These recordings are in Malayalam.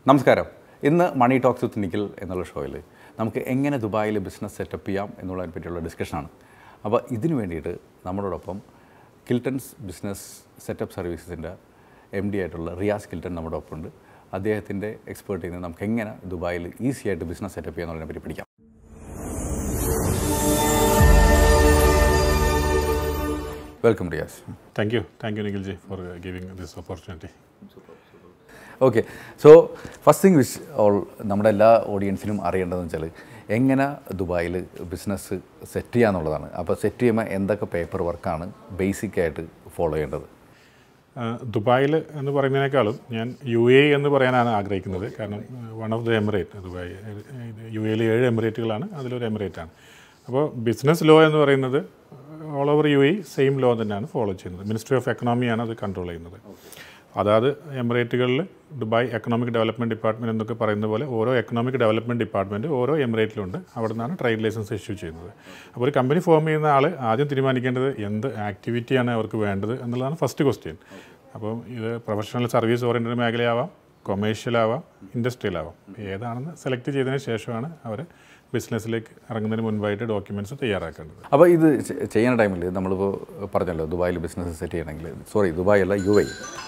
നമസ്കാരം ഇന്ന് മണി ടോക്സ് വിത്ത് നിഖിൽ എന്നുള്ള ഷോയിൽ നമുക്ക് എങ്ങനെ ദുബായിൽ ബിസിനസ് സെറ്റപ്പ് ചെയ്യാം എന്നുള്ളതിനെ പറ്റിയുള്ള ഡിസ്കഷനാണ് അപ്പോൾ ഇതിനു വേണ്ടിയിട്ട് നമ്മളോടൊപ്പം കിൽട്ടൺസ് ബിസിനസ് സെറ്റപ്പ് സർവീസസിൻ്റെ എം ഡി ആയിട്ടുള്ള റിയാസ് കിൽട്ടൺ നമ്മുടെ ഒപ്പം ഉണ്ട് അദ്ദേഹത്തിൻ്റെ എക്സ്പേർട്ടിൽ നിന്ന് നമുക്ക് എങ്ങനെ ദുബായിൽ ഈസി ആയിട്ട് ബിസിനസ് സെറ്റപ്പ് ചെയ്യാന്നുള്ളതിനെ പറ്റി പഠിക്കാം welcome Riyas Thank you. Thank you, Nikhilji, for uh, giving this opportunity. Okay so first thing which all നമ്മുടെ എല്ലാ ഓഡിയൻസിനും അറിയേണ്ടതെന്ന് വെച്ചാൽ എങ്ങനെ ദുബായിൽ ബിസിനസ് സെറ്റ് ചെയ്യാന്നുള്ളതാണ് അപ്പോൾ സെറ്റ് ചെയ്യുമ്പോൾ എന്തൊക്കെ പേപ്പർ വർക്കാണ് ബേസിക് ആയിട്ട് ഫോളോ ചെയ്യേണ്ടത് Uh, ദുബായിൽ എന്ന് പറയുന്നതിനേക്കാളും ഞാൻ യു എ എന്ന് പറയാനാണ് ആഗ്രഹിക്കുന്നത് കാരണം one of the emirate Dubai U എയിൽ ഏഴ് എമിറേറ്റുകളാണ് അതിലൊരു എമിറേറ്റ് ആണ് അപ്പോൾ ബിസിനസ് ലോ എന്ന് പറയുന്നത് all over U A same law തന്നെയാണ് ഫോളോ ചെയ്യുന്നത് മിനിസ്ട്രി ഓഫ് എക്കണോമിയാണ് അത് കൺട്രോൾ ചെയ്യുന്നത് അതായത് എമിറേറ്റുകളിൽ ദുബായ് എക്കണോമിക് ഡെവലപ്മെൻറ്റ് ഡിപ്പാർട്ട്മെൻറ്റ് എന്നൊക്കെ പറയുന്ന പോലെ ഓരോ എക്കണോമിക് ഡെവലപ്മെൻറ്റ് ഡിപ്പാർട്ട്മെൻറ്റ് ഓരോ എമിറേറ്റിലുണ്ട് അവിടെ നിന്നാണ് ട്രേഡ് ലൈസൻസ് ഇഷ്യൂ ചെയ്യുന്നത് അപ്പോൾ ഒരു കമ്പനി ഫോം ചെയ്യുന്ന ആൾ ആദ്യം തീരുമാനിക്കേണ്ടത് എന്ത് ആക്ടിവിറ്റിയാണ് അവർക്ക് വേണ്ടത് എന്നുള്ളതാണ് ഫസ്റ്റ് ക്വസ്റ്റ്യൻ അപ്പം ഇത് പ്രൊഫഷണൽ സർവീസ് ഓറിയൻറ്റഡ് മേഖലയാവാം കൊമേഴ്ഷ്യൽ ആവാം ഇൻഡസ്ട്രിയൽ ആവാം ഏതാണെന്ന് സെലക്ട് ചെയ്തതിന് ശേഷമാണ് അവർ ബിസിനസ്സിലേക്ക് ഇറങ്ങുന്നതിന് മുൻപായിട്ട് ഡോക്യുമെൻറ്റ്സ് തയ്യാറാക്കേണ്ടത് അപ്പോൾ ഇത് ചെ- ചെയ്യുന്ന ടൈമിൽ നമ്മളിപ്പോൾ പറഞ്ഞല്ലോ ദുബായിൽ ബിസിനസ് സെറ്റ് ചെയ്യണമെങ്കിൽ സോറി ദുബായ് അല്ല യു ഐ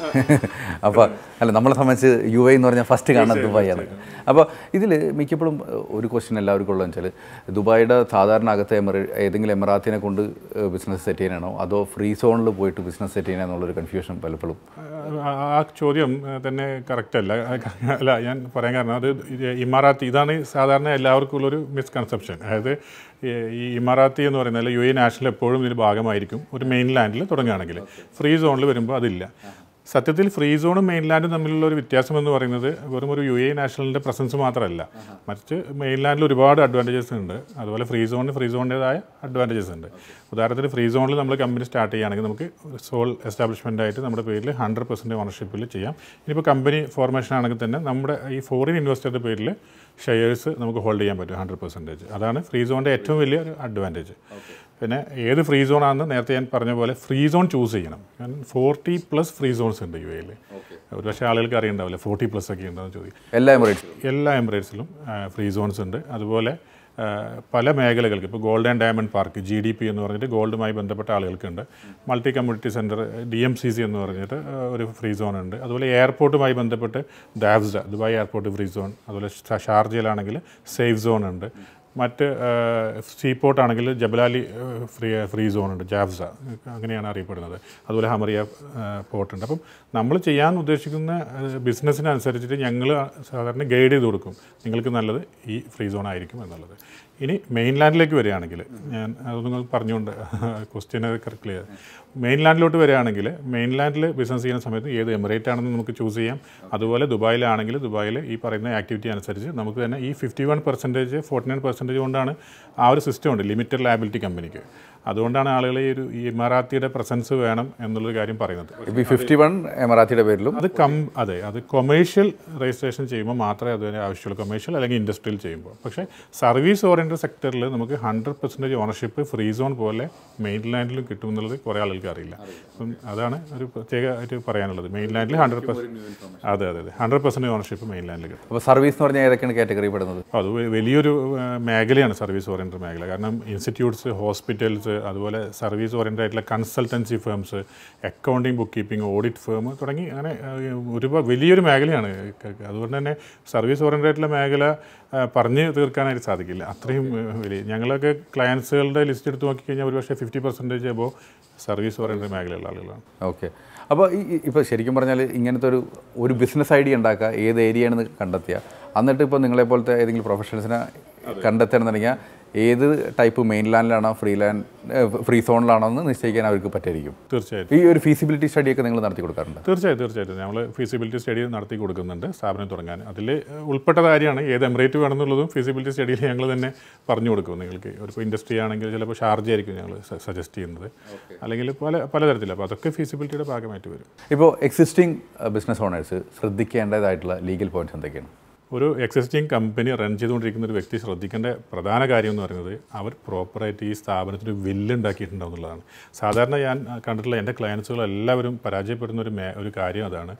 അപ്പോൾ അല്ല നമ്മളെ സംബന്ധിച്ച് യു ഐ എന്ന് പറഞ്ഞാൽ ഫസ്റ്റ് കാണുന്നത് ദുബായാണ് അപ്പോൾ ഇതിൽ മിക്കപ്പോഴും ഒരു ക്വസ്റ്റ്യൻ എല്ലാവർക്കും ഉള്ളതെന്ന് വെച്ചാൽ ദുബായിയുടെ സാധാരണ അകത്തെ എമിറേ ഏതെങ്കിലും എമിറാത്തിനെ കൊണ്ട് ബിസിനസ് സെറ്റ് ചെയ്യാനാണോ അതോ ഫ്രീ സോണിൽ പോയിട്ട് ബിസിനസ് സെറ്റ് ചെയ്യാനെന്നുള്ളൊരു കൺഫ്യൂഷൻ പലപ്പോഴും ആ- ആ ചോദ്യം ആ, തന്നെ കറക്റ്റ് അല്ല അല്ല ഞാൻ പറയാൻ കാരണം അത് ഇത് ഇമാറാത്തി ഇതാണ് സാധാരണ എല്ലാവർക്കും ഉള്ളൊരു മിസ്കൺസെപ്ഷൻ അതായത് ഈ- ഈ ഇമാറാത്തി എന്ന് പറയുന്നത് അല്ല യു എ നാഷണൽ എപ്പോഴും ഇതിന് ഭാഗമായിരിക്കും ഒരു മെയിൻ ലാൻഡിൽ തുടങ്ങുകയാണെങ്കിൽ ഫ്രീ സോണിൽ വരുമ്പോൾ അതില്ല സത്യത്തിൽ ഫ്രീ സോണും മെയിൻലാൻഡും തമ്മിലുള്ള ഒരു വ്യത്യാസം എന്ന് പറയുന്നത് വെറും ഒരു യു എ നാഷണലിൻ്റെ പ്രസൻസ് മാത്രമല്ല മറിച്ച് മെയിൻലാൻഡിൽ ഒരുപാട് അഡ്വാൻറ്റേജസ് ഉണ്ട് അതുപോലെ ഫ്രീ സോണിന് ഫ്രീ സോണിൻ്റെതായ അഡ്വാൻറ്റേജസ് ഉണ്ട് ഉദാഹരണത്തിന് ഫ്രീ സോണിൽ നമ്മൾ കമ്പനി സ്റ്റാർട്ട് ചെയ്യുകയാണെങ്കിൽ നമുക്ക് സോൾ എസ്റ്റാബ്ലിഷ്മെൻ്റ് ആയിട്ട് നമ്മുടെ പേരിൽ ഹൺഡ്രഡ് പെർസെൻറ്റ് ഓണർഷിപ്പിൽ ചെയ്യാം ഇനിയിപ്പോൾ കമ്പനി ഫോർമേഷൻ ആണെങ്കിൽ തന്നെ നമ്മുടെ ഈ ഫോറിൻ ഇൻവെസ്റ്ററുടെ പേരിൽ ഷെയർസ് നമുക്ക് ഹോൾഡ് ചെയ്യാൻ പറ്റും ഹൺഡ്രഡ് പെർസെൻറ്റേജ് അതാണ് ഫ്രീ സോണിൻ്റെ ഏറ്റവും വലിയ ഒരു അഡ്വാൻറ്റേജ് പിന്നെ ഏത് ഫ്രീ സോൺ ആണെന്ന് നേരത്തെ ഞാൻ പറഞ്ഞ പോലെ ഫ്രീ സോൺ ചൂസ് ചെയ്യണം കാരണം ഫോർട്ടി പ്ലസ് ഫ്രീ സോൺസ് ഉണ്ട് യു എയിൽ ഒരുപക്ഷെ ആളുകൾക്ക് അറിയണ്ടാവില്ല ഫോർട്ടി പ്ലസ് ഒക്കെ ഉണ്ടെന്ന് ചോദിക്കും എല്ലാ എമിറേറ്റ്സും എല്ലാ എമിറേറ്റ്സിലും ഫ്രീ സോൺസ് ഉണ്ട് അതുപോലെ ആ, പല മേഖലകൾക്ക് ഇപ്പോൾ gold and diamond park G D P എന്ന് പറഞ്ഞിട്ട് ഗോൾഡുമായി ബന്ധപ്പെട്ട ആളുകൾക്കുണ്ട് multi community centre D M C C എന്ന് പറഞ്ഞിട്ട് ആ, ഒരു ഫ്രീ സോൺ ഉണ്ട് അതുപോലെ എയർപോർട്ടുമായി ബന്ധപ്പെട്ട് ദാവ്സ ദുബായ് എയർപോർട്ട് ഫ്രീ സോൺ അതുപോലെ ഷ- ഷാർജയിലാണെങ്കിൽ സേഫ് സോൺ ഉണ്ട് മറ്റ് സീപോർട്ട് ആണെങ്കിൽ ജബലാലി ആ, ഫ്രീ ഫ്രീ സോൺ ഉണ്ട് ജാഫ്സ അങ്ങനെയാണ് അറിയപ്പെടുന്നത് അതുപോലെ ഹമറിയ പോർട്ട് ഉണ്ട് അപ്പം നമ്മൾ ചെയ്യാൻ ഉദ്ദേശിക്കുന്ന ബിസിനസ്സിനനുസരിച്ചിട്ട് ഞങ്ങൾ സാധാരണ ഗൈഡ് ചെയ്ത് കൊടുക്കും നിങ്ങൾക്ക് നല്ലത് ഈ ഫ്രീ സോൺ ആയിരിക്കും എന്നുള്ളത് ഇനി മെയിൻലാൻഡിലേക്ക് വരികയാണെങ്കിൽ ഞാൻ അതൊന്നും പറഞ്ഞുകൊണ്ട് ക്വസ്റ്റ്യൻ ക്ലിയർ മെയിൻലാൻഡിലോട്ട് വരികയാണെങ്കിൽ മെയിൻലാൻഡിൽ ബിസിനസ് ചെയ്യുന്ന സമയത്ത് ഏത് എമിറേറ്റ് ആണെന്ന് നമുക്ക് ചൂസ് ചെയ്യാം അതുപോലെ ദുബായിലാണെങ്കിൽ ദുബായിൽ ഈ പറയുന്ന ആക്ടിവിറ്റി അനുസരിച്ച് നമുക്ക് തന്നെ ഈ fifty one percentage forty nine percentage കൊണ്ടാണ് ആ ഒരു സിസ്റ്റം ഉണ്ട് ലിമിറ്റഡ് ലാബിലിറ്റി കമ്പനിക്ക് അതുകൊണ്ടാണ് ആളുകൾ ഈ ഒരു ഈ ഇമറാത്തിയുടെ പ്രസൻസ് വേണം എന്നുള്ളൊരു കാര്യം പറയുന്നത് ഇപ്പോൾ ഈ ഫിഫ്റ്റി വൺ എമിറാത്തിയുടെ പേരിലും അത് കം അതെ അത് കൊമേഴ്ഷ്യൽ രജിസ്ട്രേഷൻ ചെയ്യുമ്പോൾ മാത്രമേ അതിന് ആവശ്യമുള്ളൂ കൊമേഴ്ഷ്യൽ അല്ലെങ്കിൽ ഇൻഡസ്ട്രിയൽ ചെയ്യുമ്പോൾ പക്ഷേ സർവീസ് ഓറിയൻറ്റഡ് സെക്ടറിൽ നമുക്ക് hundred percentage ownership free zone പോലെ മെയിൻലാൻഡിലും കിട്ടുമെന്നുള്ളത് കുറേ ആളുകൾക്ക് അറിയില്ല അപ്പം അതാണ് ഒരു പ്രത്യേകമായിട്ട് പറയാനുള്ളത് മെയിൻലാൻഡിൽ ഹൺഡ്രഡ് പെർസെൻറ്റ് അതെ അതെ അതെ ഹൺഡ്രഡ് പെർസെൻറ്റേജ് ഓണർഷിപ്പ് മെയിൻലാൻഡിൽ കിട്ടും അപ്പോൾ സർവീസ് എന്ന് പറഞ്ഞാൽ ഏതൊക്കെയാണ് കാറ്റഗറി പെടുന്നത് അത് വ- വലിയൊരു ആ, മേഖലയാണ് സർവീസ് ഓറിയൻറ്റഡ് മേഖല കാരണം ഇൻസ്റ്റിറ്റ്യൂട്ട്സ് ഹോസ്പിറ്റൽസ് അതുപോലെ സർവീസ് ഓറിയൻറ്റഡ് ആയിട്ടുള്ള consultancy firms accounting book keeping audit firm തുടങ്ങി അങ്ങനെ ആ, ഒരുപാട് വലിയൊരു മേഖലയാണ് ക- അതുകൊണ്ട് തന്നെ സർവീസ് ഓറിയൻറ്റഡ് ആയിട്ടുള്ള മേഖല ആ, പറഞ്ഞ് തീർക്കാനായിട്ട് സാധിക്കില്ല അത്രയും ആ, വലിയ ഞങ്ങളൊക്കെ ക്ലയൻസുകളുടെ ലിസ്റ്റ് എടുത്ത് നോക്കിക്കഴിഞ്ഞാൽ ഒരുപക്ഷെ fifty percentage above service oriented മേഖലയുള്ള ആളുകളാണ് ഓക്കെ അപ്പോൾ ഈ ഇപ്പോൾ ശരിക്കും പറഞ്ഞാൽ ഇങ്ങനത്തെ ഒരു ഒരു ബിസിനസ് ഐഡിയ ഉണ്ടാക്കുക ഏത് ഏരിയയാണെന്ന് കണ്ടെത്തുക എന്നിട്ട് ഇപ്പോൾ നിങ്ങളെ പോലത്തെ ഏതെങ്കിലും പ്രൊഫഷണൽസിനെ കണ്ടെത്തണമെന്നുണ്ടെങ്കിൽ ഏത് ടൈപ്പ് മെയിൻ ലാൻഡിലാണോ ഫ്രീ ലാൻഡ് ഫ്രീ സോണിലാണോ എന്ന് നിശ്ചയിക്കാൻ അവർക്ക് പറ്റായിരിക്കും തീർച്ചയായിട്ടും ഈ ഒരു ഫീസിബിലിറ്റി സ്റ്റഡിയൊക്കെ നിങ്ങൾ നടത്തി കൊടുക്കാറുണ്ട് തീർച്ചയായും തീർച്ചയായിട്ടും നമ്മൾ ഫീസിബിലിറ്റി സ്റ്റഡി നടത്തി കൊടുക്കുന്നുണ്ട് സ്ഥാപനം തുടങ്ങാൻ അതിൽ ഉൾപ്പെട്ട കാര്യമാണ് ഏത് എമിറേറ്റ് വേണമെന്നുള്ളതും ഫീസിബിലിറ്റി സ്റ്റഡിയിൽ ഞങ്ങൾ തന്നെ പറഞ്ഞു കൊടുക്കും നിങ്ങൾക്ക് ഒരു ഇൻഡസ്ട്രി ആണെങ്കിൽ ചിലപ്പോൾ ഷാർജ ആയിരിക്കും ഞങ്ങൾ സജസ്റ്റ് ചെയ്യുന്നത് അല്ലെങ്കിൽ പല പലതരത്തിൽ അപ്പോൾ അതൊക്കെ ഫീസിബിലിറ്റിയുടെ ഭാഗമായിട്ട് വരും ഇപ്പോൾ എക്സിസ്റ്റിംഗ് ബിസിനസ് ഓണേഴ്സ് ശ്രദ്ധിക്കേണ്ടതായിട്ടുള്ള ലീഗൽ പോയിന്റ്സ് എന്തൊക്കെയാണ് ഒരു എക്സിസ്റ്റിംഗ് കമ്പനി റൺ ചെയ്തുകൊണ്ടിരിക്കുന്ന ഒരു വ്യക്തി ശ്രദ്ധിക്കേണ്ട പ്രധാന കാര്യം എന്ന് പറയുന്നത് അവർ പ്രോപ്പറായിട്ട് ഈ സ്ഥാപനത്തിന് ഒരു വില്ല് ഉണ്ടാക്കിയിട്ടുണ്ടാവും എന്നുള്ളതാണ് സാധാരണ ഞാൻ കണ്ടിട്ടുള്ള എൻ്റെ ക്ലയൻസുകൾ എല്ലാവരും പരാജയപ്പെടുന്ന ഒരു മേ ഒരു കാര്യം അതാണ്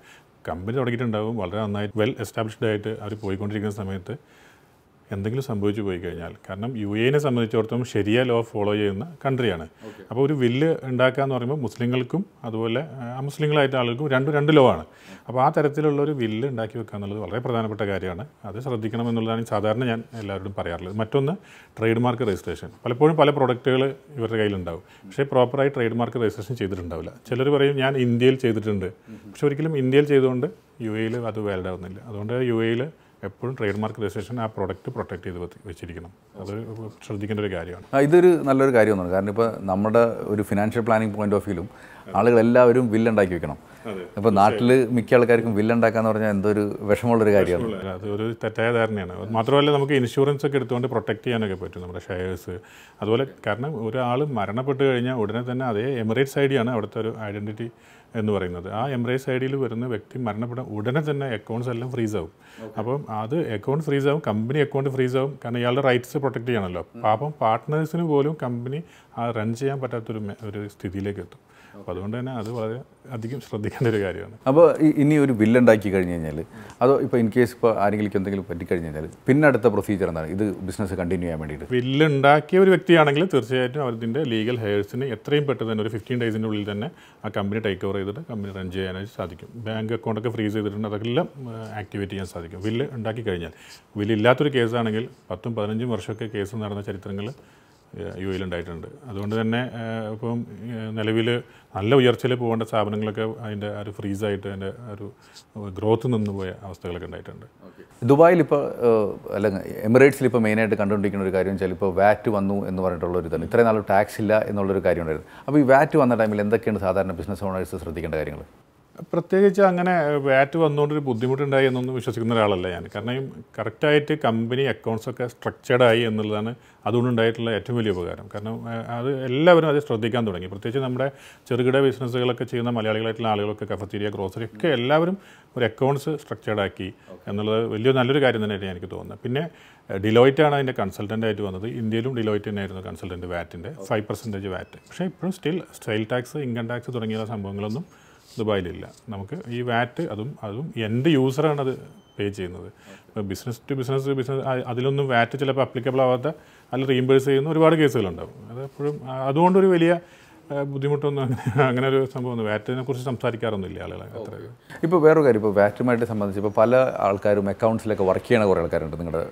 കമ്പനി തുടങ്ങിയിട്ടുണ്ടാവും വളരെ നന്നായി വെൽ എസ്റ്റാബ്ലിഷ്ഡ് ആയിട്ട് അവർ പോയിക്കൊണ്ടിരിക്കുന്ന സമയത്ത് എന്തെങ്കിലും സംഭവിച്ചു പോയി കഴിഞ്ഞാൽ കാരണം യു എനെ സംബന്ധിച്ചിടത്തോളം ശരിയ ലോ ഫോളോ ചെയ്യുന്ന കൺട്രിയാണ് അപ്പോൾ ഒരു വില്ല് ഉണ്ടാക്കുക എന്ന് പറയുമ്പോൾ മുസ്ലിങ്ങൾക്കും അതുപോലെ ആ, അമുസ്ലിങ്ങളായിട്ട് ആളുകൾക്കും രണ്ടും രണ്ട് ലോ ആണ് അപ്പോൾ ആ തരത്തിലുള്ള ഒരു വില്ല് ഉണ്ടാക്കി വെക്കുക എന്നുള്ളത് വളരെ പ്രധാനപ്പെട്ട കാര്യമാണ് അത് ശ്രദ്ധിക്കണം എന്നുള്ളതാണ് സാധാരണ ഞാൻ എല്ലാവരോടും പറയാറുള്ളത് മറ്റൊന്ന് ട്രേഡ് മാർക്ക് രജിസ്ട്രേഷൻ പലപ്പോഴും പല പ്രൊഡക്റ്റുകൾ ഇവരുടെ കയ്യിലുണ്ടാവും പക്ഷേ പ്രോപ്പറായി ട്രേഡ് മാർക്ക് രജിസ്ട്രേഷൻ ചെയ്തിട്ടുണ്ടാവില്ല ചിലർ പറയും ഞാൻ ഇന്ത്യയിൽ ചെയ്തിട്ടുണ്ട് പക്ഷെ ഒരിക്കലും ഇന്ത്യയിൽ ചെയ്തുകൊണ്ട് യു എയിൽ അത് വാലിഡ് ആവുന്നില്ല അതുകൊണ്ട് യു എയിൽ എപ്പോഴും ട്രേഡ് മാർക്ക് രജിസ്ട്രേഷൻ ആ പ്രൊഡക്റ്റ് പ്രൊട്ടക്ട് ചെയ്ത് വെച്ച് വെച്ചിരിക്കണം അത് ശ്രദ്ധിക്കേണ്ട ഒരു കാര്യമാണ് ആ, ഇതൊരു നല്ലൊരു കാര്യമൊന്നുമാണ് കാരണം ഇപ്പോൾ നമ്മുടെ ഒരു ഫിനാൻഷ്യൽ പ്ലാനിങ് പോയിന്റ് ഓഫ് വ്യൂലും ആളുകൾ എല്ലാവരും വില്ലുണ്ടാക്കി വെക്കണം ഇപ്പോൾ നാട്ടിൽ മിക്ക ആൾക്കാർക്കും വില്ലുണ്ടാക്കാന്ന് പറഞ്ഞാൽ എന്തൊരു വിഷമമുള്ളൊരു കാര്യമാണ് അത് ഒരു തെറ്റായ ധാരണയാണ് അത് മാത്രമല്ല നമുക്ക് ഇൻഷുറൻസ് ഒക്കെ എടുത്തുകൊണ്ട് പ്രൊട്ടക്ട് ചെയ്യാനൊക്കെ പറ്റും നമ്മുടെ ഷെയർസ് അതുപോലെ കാരണം ഒരാൾ മരണപ്പെട്ട് കഴിഞ്ഞാൽ ഉടനെ തന്നെ അതേ എമിറേറ്റ്സ് ഐ ഡിയാണ് അവിടുത്തെ ഒരു ഐഡൻറ്റിറ്റി എന്ന് പറയുന്നത് ആ എമിറേറ്റ്സ് ഐ ഡിയിൽ വരുന്ന വ്യക്തി മരണപ്പെടാൻ ഉടനെ തന്നെ അക്കൗണ്ട്സ് എല്ലാം ഫ്രീസ് ആവും അപ്പം അത് അക്കൗണ്ട് ഫ്രീസ് ആവും കമ്പനി അക്കൗണ്ട് ഫ്രീസ് ആവും കാരണം ഇയാളുടെ റൈറ്റ്സ് പ്രൊട്ടക്ട് ചെയ്യണമല്ലോ പാപം പാർട്ട്നേഴ്സിന് പോലും കമ്പനി ആ റൺ ചെയ്യാൻ പറ്റാത്തൊരു മെ- ഒരു സ്ഥിതിയിലേക്ക് എത്തും അപ്പോൾ അതുകൊണ്ട് തന്നെ അത് വളരെ അധികം ശ്രദ്ധിക്കേണ്ട ഒരു കാര്യമാണ് അപ്പോൾ ഇനി ഒരു ബില്ലുണ്ടാക്കി കഴിഞ്ഞ് കഴിഞ്ഞാൽ അതോ ഇപ്പോൾ ഇൻ കേസ് ഇപ്പോൾ ആരെങ്കിലും എന്തെങ്കിലും പറ്റിക്കഴിഞ്ഞ് കഴിഞ്ഞാൽ പിന്നെ അടുത്ത പ്രൊസീജിയർ എന്താണ് ഇത് ബിസിനസ് കണ്ടിന്യൂ ചെയ്യാൻ വേണ്ടിയിട്ട് ബില്ല് ഉണ്ടാക്കിയ ഒരു വ്യക്തിയാണെങ്കിൽ തീർച്ചയായിട്ടും അവരുടെ ലീഗൽ ഹെയർസിന് എത്രയും പെട്ടെന്ന് തന്നെ ഒരു ഫിഫ്റ്റീൻ ഡേയ്സിൻ്റെ ഉള്ളിൽ തന്നെ ആ കമ്പനി ടേക്ക് ഓവർ ചെയ്തിട്ട് കമ്പനി റൺ ചെയ്യാനായിട്ട് സാധിക്കും ബാങ്ക് അക്കൗണ്ടൊക്കെ ഫ്രീസ് ചെയ്തിട്ടുണ്ട് അതെല്ലാം ആക്ടിവേറ്റ് ചെയ്യാൻ സാധിക്കും ബില്ല് ഉണ്ടാക്കി കഴിഞ്ഞാൽ ബില്ല് ഇല്ലാത്തൊരു കേസാണെങ്കിൽ പത്തും പതിനഞ്ചും വർഷമൊക്കെ കേസ് നടന്ന ചരിത്രങ്ങൾ യു എയിൽ ഉണ്ടായിട്ടുണ്ട് അതുകൊണ്ട് തന്നെ ഏഹ്, ഇപ്പം നിലവിൽ നല്ല ഉയർച്ചയിൽ പോകേണ്ട സ്ഥാപനങ്ങളൊക്കെ അതിൻ്റെ ആ ഒരു ഫ്രീസായിട്ട് അതിൻ്റെ ഒരു ഗ്രോത്ത് നിന്ന് പോയ അവസ്ഥകളൊക്കെ ഉണ്ടായിട്ടുണ്ട് ദുബായിൽ ഇപ്പോൾ അല്ല എമിറേറ്റ്സിൽ ഇപ്പോൾ മെയിനായിട്ട് കണ്ടുകൊണ്ടിരിക്കുന്ന ഒരു കാര്യം വെച്ചാൽ ഇപ്പോൾ വാറ്റ് വന്നു എന്ന് പറഞ്ഞിട്ടുള്ള ഒരു ഇതാണ് ഇത്രയും നാൾ ടാക്സ് ഇല്ല എന്നുള്ളൊരു കാര്യം ഉണ്ടായിരുന്നു അപ്പോൾ ഈ വാറ്റ് വന്ന ടൈമിൽ എന്തൊക്കെയാണ് സാധാരണ ബിസിനസ് ഓണേഴ്സ് ശ്രദ്ധിക്കേണ്ട കാര്യങ്ങൾ പ്രത്യേകിച്ച് അങ്ങനെ വാറ്റ് വന്നുകൊണ്ടൊരു ബുദ്ധിമുട്ടുണ്ടായി എന്നൊന്നും വിശ്വസിക്കുന്ന ഒരാളല്ല ഞാൻ കാരണം ഈ കറക്റ്റായിട്ട് കമ്പനി അക്കൗണ്ട്സ് ഒക്കെ സ്ട്രക്ചേർഡ് ആയി എന്നുള്ളതാണ് അതുകൊണ്ടുണ്ടായിട്ടുള്ള ഏറ്റവും വലിയ ഉപകാരം കാരണം ഏഹ്, അത് എല്ലാവരും അത് ശ്രദ്ധിക്കാൻ തുടങ്ങി പ്രത്യേകിച്ച് നമ്മുടെ ചെറുകിട ബിസിനസ്സുകളൊക്കെ ചെയ്യുന്ന മലയാളികളായിട്ടുള്ള ആളുകളൊക്കെ കഫത്തീരിയ ഗ്രോസറി ഒക്കെ എല്ലാവരും ഒരു അക്കൗണ്ട്സ് സ്ട്രക്ചേർഡ് ആക്കി എന്നുള്ളത് വലിയ നല്ലൊരു കാര്യം തന്നെയായിട്ട് എനിക്ക് തോന്നുന്നത് പിന്നെ ഡിലോയിറ്റ് ആണ് അതിൻ്റെ കൺസൾട്ടൻ്റ് ആയിട്ട് വന്നത് ഇന്ത്യയിലും ഡിലോയിറ്റ് തന്നെയായിരുന്നു കൺസൾട്ടൻറ്റ് വാറ്റിൻ്റെ ഫൈവ് പെർസെൻറ്റേജ് വാറ്റ് പക്ഷേ ഇപ്പോഴും still sale tax income tax തുടങ്ങിയ സംഭവങ്ങളൊന്നും ദുബായിലില്ല നമുക്ക് ഈ വാറ്റ് അതും അതും എൻ്റെ യൂസറാണ് അത് പേ ചെയ്യുന്നത് ഇപ്പോൾ ബിസിനസ് ടു ബിസിനസ് ബിസിനസ് അതിലൊന്നും വാറ്റ് ചിലപ്പോൾ അപ്ലിക്കബിൾ ആവാത്ത അതിൽ റീംബേഴ്സ് ചെയ്യുന്ന ഒരുപാട് കേസുകളുണ്ടാവും അത് എപ്പോഴും ആ, അതുകൊണ്ടൊരു വലിയ ആ, ബുദ്ധിമുട്ടൊന്നും അങ്ങനെ അങ്ങനെ ഒരു സംഭവം വാറ്റിനെ കുറിച്ച് സംസാരിക്കാറൊന്നുമില്ല ആളുകൾ അത്ര ഇപ്പോൾ വേറൊരു കാര്യം ഇപ്പോൾ വാറ്റുമായിട്ട് സംബന്ധിച്ച് ഇപ്പോൾ പല ആൾക്കാരും അക്കൗണ്ട്സിലൊക്കെ വർക്ക് ചെയ്യണ കുറേ ആൾക്കാരുണ്ട് നിങ്ങളുടെ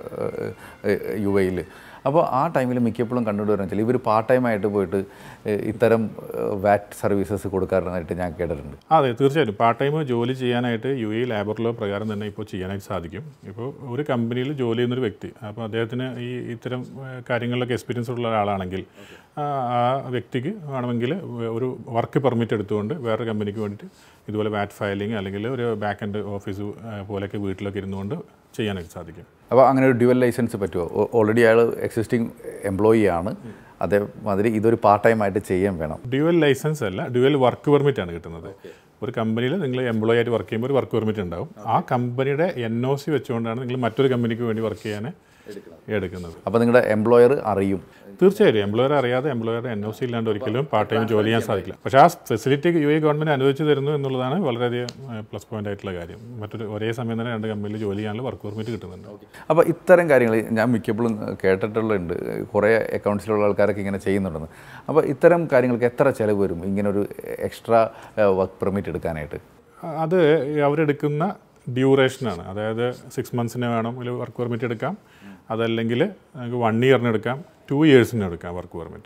യു എയിൽ അപ്പോൾ ആ ടൈമിൽ മിക്കപ്പോഴും കണ്ടുകൊണ്ടുവരാൻ വെച്ചാൽ ഇവർ പാർട്ട് ടൈം ആയിട്ട് പോയിട്ട് ഏഹ്, ഇത്തരം വാറ്റ് സർവീസസ് കൊടുക്കാറുണ്ടായിട്ട് ഞാൻ കേട്ടിട്ടുണ്ട് അതെ തീർച്ചയായിട്ടും പാർട്ട് ടൈം ജോലി ചെയ്യാനായിട്ട് യു എ ലേബർ ലോ പ്രകാരം തന്നെ ഇപ്പോൾ ചെയ്യാനായിട്ട് സാധിക്കും ഇപ്പോൾ ഒരു കമ്പനിയിൽ ജോലി ചെയ്യുന്നൊരു വ്യക്തി അപ്പോൾ അദ്ദേഹത്തിന് ഈ ഇത്തരം ഏഹ്, കാര്യങ്ങളിലൊക്കെ എക്സ്പീരിയൻസ് ഉള്ള ഒരാളാണെങ്കിൽ ആ ആ വ്യക്തിക്ക് വേണമെങ്കിൽ ഒരു വർക്ക് പെർമിറ്റ് എടുത്തുകൊണ്ട് വേറൊരു കമ്പനിക്ക് വേണ്ടിയിട്ട് ഇതുപോലെ വാറ്റ് ഫയലിംഗ് അല്ലെങ്കിൽ ഒരു ബാക്ക് എൻഡ് ഓഫീസ് പോലെയൊക്കെ വീട്ടിലൊക്കെ ഇരുന്നുകൊണ്ട് ചെയ്യാനായിട്ട് സാധിക്കും അപ്പോൾ അങ്ങനെ ഒരു ഡ്യുവൽ ലൈസൻസ് പറ്റുമോ ഓൾറെഡി അയാൾ എക്സിസ്റ്റിംഗ് എംപ്ലോയി ആണ് അതേമാതിരി ഇതൊരു പാർട്ട് ടൈം ആയിട്ട് ചെയ്യാൻ വേണം ഡ്യുവൽ ലൈസൻസ് അല്ല ഡ്യുവൽ വർക്ക് പെർമിറ്റ് ആണ് കിട്ടുന്നത് ഒരു കമ്പനിയിൽ നിങ്ങൾ എംപ്ലോയി ആയിട്ട് വർക്ക് ചെയ്യുമ്പോൾ ഒരു വർക്ക് പെർമിറ്റ് ഉണ്ടാവും ആ കമ്പനിയുടെ എൻ ഒ സി വെച്ചുകൊണ്ടാണ് നിങ്ങൾ മറ്റൊരു കമ്പനിക്ക് വേണ്ടി വർക്ക് ചെയ്യാൻ എടുക്കുന്നത് അപ്പോൾ നിങ്ങളുടെ എംപ്ലോയർ അറിയും തീർച്ചയായും എംപ്ലോയർ അറിയാതെ എംപ്ലോയറുടെ എൻ ഒ സി ഇല്ലാണ്ട് ഒരിക്കലും പാർട്ട് ടൈം ജോലി ചെയ്യാൻ സാധിക്കില്ല പക്ഷേ ആ ഫെസിലിറ്റി യു എ ഗവൺമെൻറ് അനുവദിച്ചു തരുന്നു എന്നുള്ളതാണ് വളരെയധികം പ്ലസ് പോയിന്റ് ആയിട്ടുള്ള കാര്യം മറ്റൊരു ഒരേ സമയം തന്നെ രണ്ട് കമ്പനിയിൽ ജോലി ചെയ്യാനുള്ള വർക്ക് പെർമിറ്റ് കിട്ടുന്നുണ്ട് അപ്പോൾ ഇത്തരം കാര്യങ്ങൾ ഞാൻ മിക്കപ്പോഴും കേട്ടിട്ടുള്ളുണ്ട് കുറേ അക്കൗണ്ട്സിലുള്ള ആൾക്കാരൊക്കെ ഇങ്ങനെ ചെയ്യുന്നുണ്ടെന്ന് അപ്പോൾ ഇത്തരം കാര്യങ്ങൾക്ക് എത്ര ചിലവ് വരും ഇങ്ങനെ ഒരു എക്സ്ട്രാ വർക്ക് പെർമിറ്റ് എടുക്കാനായിട്ട് അത് അവരെടുക്കുന്ന ഡ്യൂറേഷനാണ് അതായത് സിക്സ് മന്ത്സിന് വേണം ഒരു വർക്ക് പെർമിറ്റ് എടുക്കാം അതല്ലെങ്കിൽ നമുക്ക് വൺ ഇയറിന് എടുക്കാം ടു ഇയേഴ്സിന് എടുക്കാം വർക്ക് പെർമിറ്റ്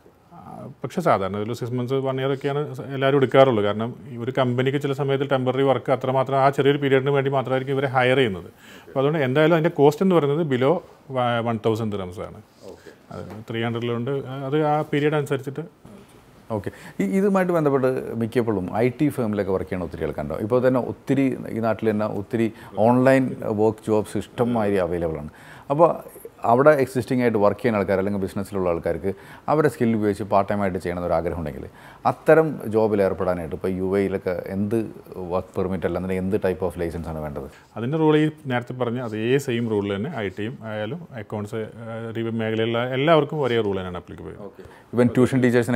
പക്ഷേ സാധാരണ ഒരു സിക്സ് മന്ത്സ് വൺ ഇയർ ഒക്കെയാണ് എല്ലാവരും എടുക്കാറുള്ളൂ കാരണം ഈ ഒരു കമ്പനിക്ക് ചില സമയത്ത് ടെമ്പററി വർക്ക് അത്രമാത്രം ആ ചെറിയൊരു പീരീഡിന് വേണ്ടി മാത്രമായിരിക്കും ഇവരെ ഹയർ ചെയ്യുന്നത് അപ്പോൾ അതുകൊണ്ട് എന്തായാലും അതിൻ്റെ കോസ്റ്റ് എന്ന് പറയുന്നത് ബിലോ വൺ തൗസൻഡ് ദിറംസ് ആണ് അത് ത്രീ ഹൺഡ്രഡിലുണ്ട് അത് ആ പീരീഡ് അനുസരിച്ചിട്ട് ഓക്കെ ഈ ഇതുമായിട്ട് ബന്ധപ്പെട്ട് മിക്കപ്പോഴും ഐ ടി ഫേമിലൊക്കെ വർക്ക് ചെയ്യണ ഒത്തിരി ആൾക്കാരുണ്ടോ ഇപ്പോൾ തന്നെ ഒത്തിരി ഈ നാട്ടിൽ തന്നെ ഒത്തിരി ഓൺലൈൻ വർക്ക് ജോബ്സ് ഇഷ്ടംമാതിരി അവൈലബിൾ ആണ് അപ്പോൾ അവിടെ എക്സിസ്റ്റിംഗ് ആയിട്ട് വർക്ക് ചെയ്യുന്ന ആൾക്കാർ അല്ലെങ്കിൽ ബിസിനസ്സിലുള്ള ആൾക്കാർക്ക് അവരെ സ്കിൽ ഉപയോഗിച്ച് പാർട്ട് ടൈം ആയിട്ട് ചെയ്യണമെന്ന് ഒരു ആഗ്രഹം ഉണ്ടെങ്കിൽ അത്തരം ജോബിൽ ഏർപ്പെടാനായിട്ട് ഇപ്പോൾ യു എയിലൊക്കെ എന്ത് വർക്ക് പെർമിറ്റ് അല്ല അല്ലെങ്കിൽ എന്ത് ടൈപ്പ് ഓഫ് ലൈസൻസ് ആണ് വേണ്ടത് അതിൻ്റെ റൂൾ ഈ നേരത്തെ പറഞ്ഞ അതേ സെയിം റൂൾ തന്നെ ഐ ടിയും ആയാലും അക്കൗണ്ട്സ് റിവ്യൂ മേഖലയിലുള്ള എല്ലാവർക്കും ഒരേ റൂൾ തന്നെയാണ് അപ്ലിക്കബിൾ ഇവൻ ട്യൂഷൻ ടീച്ചേഴ്സിനൊക്കെ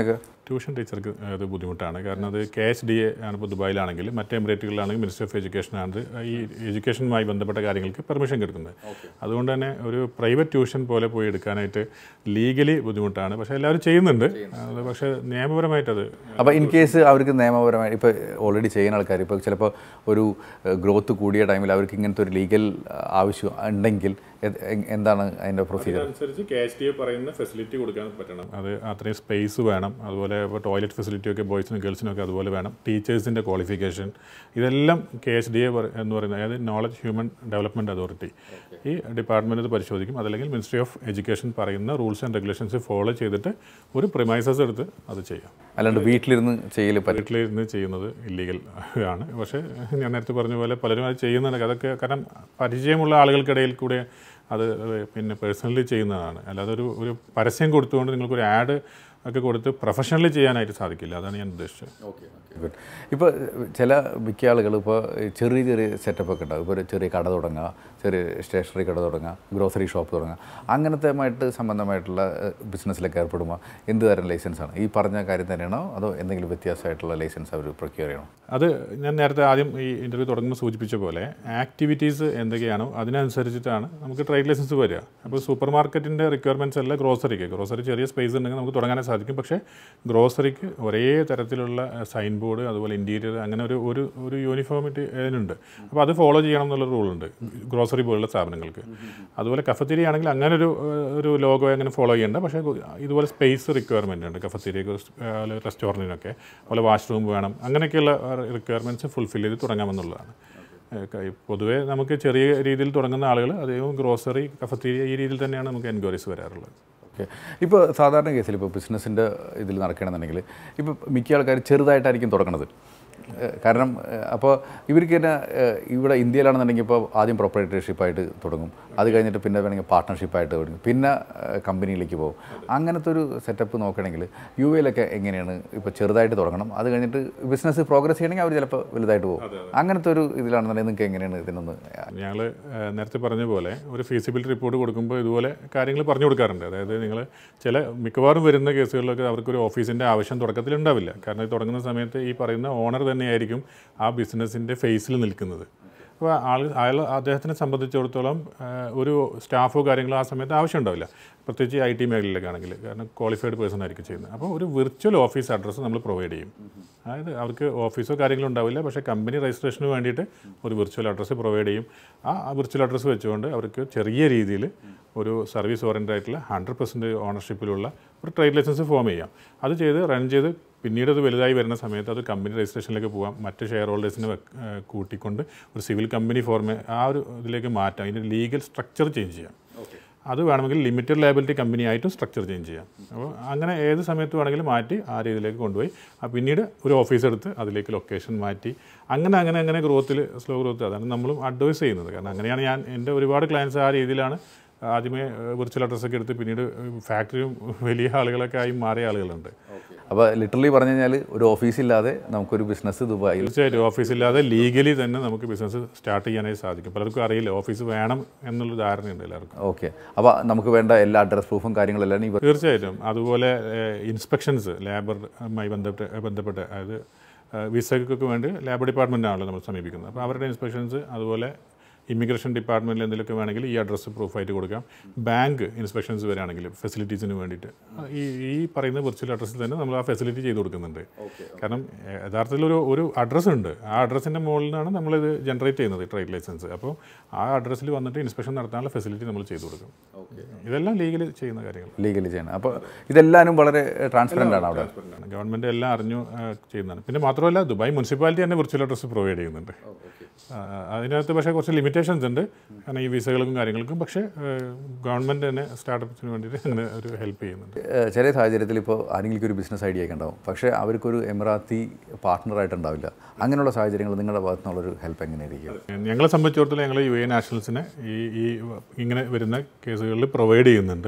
ട്യൂഷൻ ടീച്ചർക്ക് അത് ബുദ്ധിമുട്ടാണ് കാരണം അത് കെ എച്ച് ഡി എ ആണ് ഇപ്പോൾ ദുബായിലാണെങ്കിൽ മറ്റ് എമിറേറ്റുകളിലാണെങ്കിൽ മിനിസ്റ്റർ ഓഫ് എഡ്യൂക്കേഷൻ ആണ് ഈ എഡ്യൂക്കേഷനുമായി ബന്ധപ്പെട്ട കാര്യങ്ങൾക്ക് പെർമിഷൻ കിട്ടുന്നത് അതുകൊണ്ട് തന്നെ ഒരു പ്രൈവറ്റ് ട്യൂഷൻ പോലെ പോയി എടുക്കാനായിട്ട് ലീഗലി ബുദ്ധിമുട്ടാണ് പക്ഷേ എല്ലാവരും ചെയ്യുന്നുണ്ട് അത് പക്ഷേ നിയമപരമായിട്ട് അത് അപ്പോൾ ഇൻ കേസ് അവർക്ക് നിയമപരമായി ഇപ്പോൾ ഓൾറെഡി ചെയ്യുന്ന ആൾക്കാർ ഇപ്പോൾ ചിലപ്പോൾ ഒരു ഗ്രോത്ത് കൂടിയ ടൈമിൽ അവർക്ക് ഇങ്ങനത്തെ ഒരു ലീഗൽ ആവശ്യം ഉണ്ടെങ്കിൽ എ- എ- എന്താണ് അതിൻ്റെ പ്രൊസീജിയർ അനുസരിച്ച് കെ എച്ച് ഡി എ പറയുന്ന ഫെസിലിറ്റി കൊടുക്കാൻ പറ്റണം അത് അത്രയും സ്പേസ് വേണം അതുപോലെ ഇപ്പോൾ ടോയ്ലറ്റ് ഫെസിലിറ്റി ഒക്കെ ബോയ്സിനും ഗേൾസിനും ഒക്കെ അതുപോലെ വേണം ടീച്ചേഴ്സിൻ്റെ ക്വാളിഫിക്കേഷൻ ഇതെല്ലാം കെ എച്ച് ഡി എ എന്ന് പറയുന്നത് അതായത് നോളജ് ഹ്യൂമൻ ഡെവലപ്മെൻറ്റ് അതോറിറ്റി ഈ ഡിപ്പാർട്ട്മെൻറ്റ് ഇത് പരിശോധിക്കും അതല്ലെങ്കിൽ മിനിസ്ട്രി ഓഫ് എഡ്യൂക്കേഷൻ പറയുന്ന റൂൾസ് ആൻഡ് റെഗുലേഷൻസ് ഫോളോ ചെയ്തിട്ട് ഒരു പ്രിമൈസസ് എടുത്ത് അത് ചെയ്യാം അല്ലാണ്ട് വീട്ടിലിരുന്ന് ചെയ്യൽ പറ്റും വീട്ടിലിരുന്ന് ചെയ്യുന്നത് ഇല്ലീഗൽ ആണ് പക്ഷേ ഞാൻ നേരത്തെ പറഞ്ഞ പോലെ പലരും അത് ചെയ്യുന്നുണ്ട് അതൊക്കെ കാരണം പരിചയമുള്ള ആളുകൾക്കിടയിൽ കൂടെ അത് പിന്നെ പേഴ്സണലി ചെയ്യുന്നതാണ് അല്ലാതെ ഒരു ഒരു പരസ്യം കൊടുത്തുകൊണ്ട് നിങ്ങൾക്കൊരു ആഡ് ഒക്കെ കൊടുത്ത് പ്രൊഫഷണലി ചെയ്യാനായിട്ട് സാധിക്കില്ല അതാണ് ഞാൻ ഉദ്ദേശിച്ചത് ഗുഡ് ഇപ്പോൾ ചില മിക്ക ആളുകൾ ഇപ്പോൾ ചെറിയ ചെറിയ സെറ്റപ്പ് ഒക്കെ ഉണ്ടാവും ഇപ്പോൾ ഒരു ചെറിയ കട തുടങ്ങുക ചെറിയ സ്റ്റേഷനറി കട തുടങ്ങുക ഗ്രോസറി ഷോപ്പ് തുടങ്ങുക അങ്ങനത്തെ ആയിട്ട് സംബന്ധമായിട്ടുള്ള ബിസിനസ്സിലൊക്കെ ഏർപ്പെടുമ്പോൾ എന്ത് തരം ലൈസൻസാണ് ഈ പറഞ്ഞ കാര്യം തന്നെയാണോ അതോ എന്തെങ്കിലും വ്യത്യാസമായിട്ടുള്ള ലൈസൻസ് അവർ പ്രൊക്യൂർ ചെയ്യണോ അത് ഞാൻ നേരത്തെ ആദ്യം ഈ ഇൻ്റർവ്യൂ തുടങ്ങുമ്പോൾ സൂചിപ്പിച്ച പോലെ ആക്ടിവിറ്റീസ് എന്തൊക്കെയാണോ അതിനനുസരിച്ചിട്ടാണ് നമുക്ക് ട്രേഡ് ലൈസൻസ് വരിക അപ്പോൾ സൂപ്പർ മാർക്കറ്റിൻ്റെ റിക്വയർമെൻറ്റ്സ് അല്ല ഗ്രോസറിക്ക് ഗ്രോസറി ചെറിയ സ്പേസ് ഉണ്ടെങ്കിൽ നമുക്ക് തുടങ്ങാനേ സാധിക്കും പക്ഷേ ഗ്രോസറിക്ക് ഒരേ തരത്തിലുള്ള സൈൻ ബോർഡ് അതുപോലെ ഇൻറ്റീരിയർ അങ്ങനെ ഒരു ഒരു ഒരു യൂണിഫോമിറ്റി അതിനുണ്ട് അപ്പോൾ അത് ഫോളോ ചെയ്യണം എന്നുള്ള റൂളുണ്ട് ഗ്രോസറി പോലുള്ള സ്ഥാപനങ്ങൾക്ക് അതുപോലെ കഫത്തേരി ആണെങ്കിൽ അങ്ങനെ ഒരു ഏഹ്, ഒരു ലോഗോ അങ്ങനെ ഫോളോ ചെയ്യേണ്ട പക്ഷേ ഇതുപോലെ സ്പേസ് റിക്വയർമെൻ്റ് ഉണ്ട് കഫത്തേരിക്ക് റെസ്റ്റോറൻറ്റിനൊക്കെ അതുപോലെ വാഷ്റൂം വേണം അങ്ങനെയൊക്കെയുള്ള റിക്വയർമെൻറ്റ്സ് ഫുൾഫിൽ ചെയ്ത് തുടങ്ങാമെന്നുള്ളതാണ് ഏഹ്, ക- പൊതുവേ നമുക്ക് ചെറിയ രീതിയിൽ തുടങ്ങുന്ന ആളുകൾ അതേപോലെ ഗ്രോസറി കഫത്തേരിയ ഈ രീതിയിൽ തന്നെയാണ് നമുക്ക് എൻക്വയറീസ് വരാറുള്ളത് ഓക്കെ ഇപ്പോൾ സാധാരണ കേസിൽ ഇപ്പോൾ ബിസിനസ്സിൻ്റെ ഇതിൽ നടക്കണമെന്നുണ്ടെങ്കിൽ ഇപ്പോൾ മിക്ക ആൾക്കാർ ചെറുതായിട്ടായിരിക്കും തുടങ്ങണത് ഏഹ് കാരണം ഏഹ് അപ്പോൾ ഇവർക്ക് തന്നെ ഏഹ് ഇവിടെ ഇന്ത്യയിലാണെന്നുണ്ടെങ്കിൽ ഇപ്പോൾ ആദ്യം പ്രൊപ്പറേറ്റർഷിപ്പായിട്ട് തുടങ്ങും അത് കഴിഞ്ഞിട്ട് പിന്നെ വേണമെങ്കിൽ പാർട്ട്ണർഷിപ്പായിട്ട് തുടങ്ങും പിന്നെ ഏഹ് കമ്പനിയിലേക്ക് പോകും അങ്ങനത്തെ ഒരു സെറ്റപ്പ് നോക്കണമെങ്കിൽ യു എയിലൊക്കെ എങ്ങനെയാണ് ഇപ്പോൾ ചെറുതായിട്ട് തുടങ്ങണം അത് കഴിഞ്ഞിട്ട് ബിസിനസ് പ്രോഗ്രസ് ചെയ്യണമെങ്കിൽ അവർ ചിലപ്പോൾ വലുതായിട്ട് പോകും അങ്ങനത്തെ ഒരു ഇതിലാണെന്നുണ്ടെങ്കിൽ നിങ്ങൾക്ക് എങ്ങനെയാണ് ഇതിനൊന്ന് ഞങ്ങൾ നേരത്തെ പറഞ്ഞ പോലെ ഒരു ഫീസിബിലിറ്റി റിപ്പോർട്ട് കൊടുക്കുമ്പോൾ ഇതുപോലെ കാര്യങ്ങൾ പറഞ്ഞു കൊടുക്കാറുണ്ട് അതായത് നിങ്ങൾ ചില മിക്കവാറും വരുന്ന കേസുകളിലൊക്കെ അവർക്കൊരു ഓഫീസിൻ്റെ ആവശ്യം തുടക്കത്തിൽ ഉണ്ടാവില്ല കാരണം ഇത് തുടങ്ങുന്ന സമയത്ത് ഈ പറയുന്ന ഓണർ തന്നെയായിരിക്കും ആ ബിസിനസ്സിൻ്റെ ഫേസിൽ നിൽക്കുന്നത് അപ്പോൾ ആൾ അയാൾ അദ്ദേഹത്തിനെ സംബന്ധിച്ചിടത്തോളം ആ, ഒരു സ്റ്റാഫോ കാര്യങ്ങളോ ആ സമയത്ത് ആവശ്യം ഉണ്ടാവില്ല പ്രത്യേകിച്ച് ഐ ടി മേഖലയിലൊക്കെ ആണെങ്കിൽ കാരണം ക്വാളിഫൈഡ് പേഴ്സൺ ആയിരിക്കും ചെയ്യുന്നത് അപ്പോൾ ഒരു വിർച്വൽ ഓഫീസ് അഡ്രസ്സ് നമ്മൾ പ്രൊവൈഡ് ചെയ്യും അതായത് അവർക്ക് ഓഫീസോ കാര്യങ്ങളോ ഉണ്ടാവില്ല പക്ഷേ കമ്പനി രജിസ്ട്രേഷന് വേണ്ടിയിട്ട് ഒരു വിർച്വൽ അഡ്രസ്സ് പ്രൊവൈഡ് ചെയ്യും ആ വിർച്വൽ അഡ്രസ്സ് വെച്ചുകൊണ്ട് അവർക്ക് ചെറിയ രീതിയിൽ ഒരു സർവീസ് ഓറിയൻറ്റഡ് ആയിട്ടുള്ള ഹൺഡ്രഡ് പെർസെൻറ്റ് ഓണർഷിപ്പിലുള്ള ഒരു ട്രേഡ് ലൈസൻസ് ഫോം ചെയ്യാം അത് ചെയ്ത് റൺ ചെയ്ത് പിന്നീട് അത് വലുതായി വരുന്ന സമയത്ത് അത് കമ്പനി രജിസ്ട്രേഷനിലേക്ക് പോകാം മറ്റ് ഷെയർ ഹോൾഡേഴ്സിനെ കൂട്ടിക്കൊണ്ട് ഒരു സിവിൽ കമ്പനി ഫോർമേ ആ ഒരു ഇതിലേക്ക് മാറ്റാം അതിൻ്റെ ലീഗൽ സ്ട്രക്ചർ ചേഞ്ച് ചെയ്യാം അത് വേണമെങ്കിൽ ലിമിറ്റഡ് ലയബിലിറ്റി കമ്പനി ആയിട്ടും സ്ട്രക്ചർ ചേഞ്ച് ചെയ്യാം അപ്പോൾ അങ്ങനെ ഏത് സമയത്ത് വേണമെങ്കിലും മാറ്റി ആ രീതിയിലേക്ക് കൊണ്ടുപോയി ആ പിന്നീട് ഒരു ഓഫീസ് എടുത്ത് അതിലേക്ക് ലൊക്കേഷൻ മാറ്റി അങ്ങനെ അങ്ങനെ അങ്ങനെ ഗ്രോത്തിൽ സ്ലോ ഗ്രോത്ത് അതാണ് നമ്മളും അഡ്വൈസ് ചെയ്യുന്നത് കാരണം അങ്ങനെയാണ് ഞാൻ എൻ്റെ ഒരുപാട് ക്ലയൻസ് ആ രീതിയിലാണ് ആദ്യമേ വിർച്വൽ അഡ്രസ്സൊക്കെ എടുത്ത് പിന്നീട് ഫാക്ടറിയും വലിയ ആളുകളൊക്കെ ആയി മാറിയ ആളുകളുണ്ട് അപ്പോൾ ലിറ്ററലി പറഞ്ഞു കഴിഞ്ഞാൽ ഒരു ഓഫീസില്ലാതെ നമുക്കൊരു ബിസിനസ് ദുബായിൽ തീർച്ചയായിട്ടും ഓഫീസില്ലാതെ ലീഗലി തന്നെ നമുക്ക് ബിസിനസ് സ്റ്റാർട്ട് ചെയ്യാനായി സാധിക്കും പലർക്കും അറിയില്ല ഓഫീസ് വേണം എന്നുള്ള ധാരണയുണ്ട് എല്ലാവർക്കും ഓക്കെ അപ്പോൾ നമുക്ക് വേണ്ട എല്ലാ അഡ്രസ് പ്രൂഫും കാര്യങ്ങളെല്ലാം ഈ തീർച്ചയായിട്ടും അതുപോലെ ഇൻസ്പെക്ഷൻസ് ലേബറുമായി ബന്ധപ്പെട്ട് ബന്ധപ്പെട്ട് അതായത് വിസയ്ക്കൊക്കെ വേണ്ടി ലേബർ ഡിപ്പാർട്ട്മെൻറ്റാണല്ലോ നമ്മൾ സമീപിക്കുന്നത് അപ്പോൾ അവരുടെ ഇൻസ്പെക്ഷൻസ് അതുപോലെ ഇമിഗ്രേഷൻ ഡിപ്പാർട്ട്മെൻറ്റിൽ എന്തെങ്കിലുമൊക്കെ വേണമെങ്കിൽ ഈ അഡ്രസ്സ് പ്രൂഫായിട്ട് കൊടുക്കാം ബാങ്ക് ഇൻസ്പെക്ഷൻസ് വരികയാണെങ്കിൽ ഫെസിലിറ്റീസിന് വേണ്ടിയിട്ട് ഈ ഈ പറയുന്ന വിർച്വൽ അഡ്രസ്സിൽ തന്നെ നമ്മൾ ആ ഫെസിലിറ്റി ചെയ്ത് കൊടുക്കുന്നുണ്ട് കാരണം ഏഹ്, യഥാർത്ഥത്തിൽ ഒരു ഒരു അഡ്രസ്സ് ഉണ്ട് ആ അഡ്രസ്സിൻ്റെ മുകളിൽ നിന്നാണ് നമ്മളിത് ജനറേറ്റ് ചെയ്യുന്നത് ട്രേഡ് ലൈസൻസ് അപ്പോൾ ആ അഡ്രസ്സിൽ വന്നിട്ട് ഇൻസ്പെക്ഷൻ നടത്താനുള്ള ഫെസിലിറ്റി നമ്മൾ ചെയ്ത് കൊടുക്കും ഇതെല്ലാം ലീഗലി ചെയ്യുന്ന കാര്യങ്ങൾ ലീഗലി ചെയ്യണം അപ്പോൾ ഇതെല്ലാവരും വളരെ ട്രാൻസ്പെറൻ്റ് ആണ് അവിടെ ഗവൺമെൻറ് എല്ലാം അറിഞ്ഞു ആ, ചെയ്യുന്നതാണ് പിന്നെ മാത്രമല്ല ദുബായ് മുനിസിപ്പാലിറ്റി തന്നെ വിർച്വൽ അഡ്രസ്സ് പ്രൊവൈഡ് ചെയ്യുന്നുണ്ട് ആ, അതിനകത്ത് പക്ഷേ കുറച്ച് ലിമിറ്റേഷൻസ് ഉണ്ട് കാരണം ഈ വിസകൾക്കും കാര്യങ്ങൾക്കും പക്ഷേ ഗവൺമെൻറ് തന്നെ സ്റ്റാർട്ടപ്സിന് വേണ്ടിയിട്ട് അങ്ങനെ ഒരു ഹെൽപ്പ് ചെയ്യുന്നുണ്ട് ഏഹ് ചില സാഹചര്യത്തിൽ ഇപ്പോൾ ആരെങ്കിലും ഒരു ബിസിനസ് ഐഡിയ ഒക്കെ ഉണ്ടാവും പക്ഷേ അവർക്കൊരു എമിറാത്തി പാർട്ട്ണറായിട്ടുണ്ടാവില്ല അങ്ങനെയുള്ള സാഹചര്യങ്ങൾ നിങ്ങളുടെ ഭാഗത്തു നിന്നുള്ളൊരു ഹെൽപ്പ് എങ്ങനെയായിരിക്കും ഞങ്ങളെ സംബന്ധിച്ചിടത്തോളം ഞങ്ങൾ യു എ നാഷണൽസിനെ ഈ ഈ ഇങ്ങനെ വരുന്ന കേസുകളിൽ പ്രൊവൈഡ് ചെയ്യുന്നുണ്ട്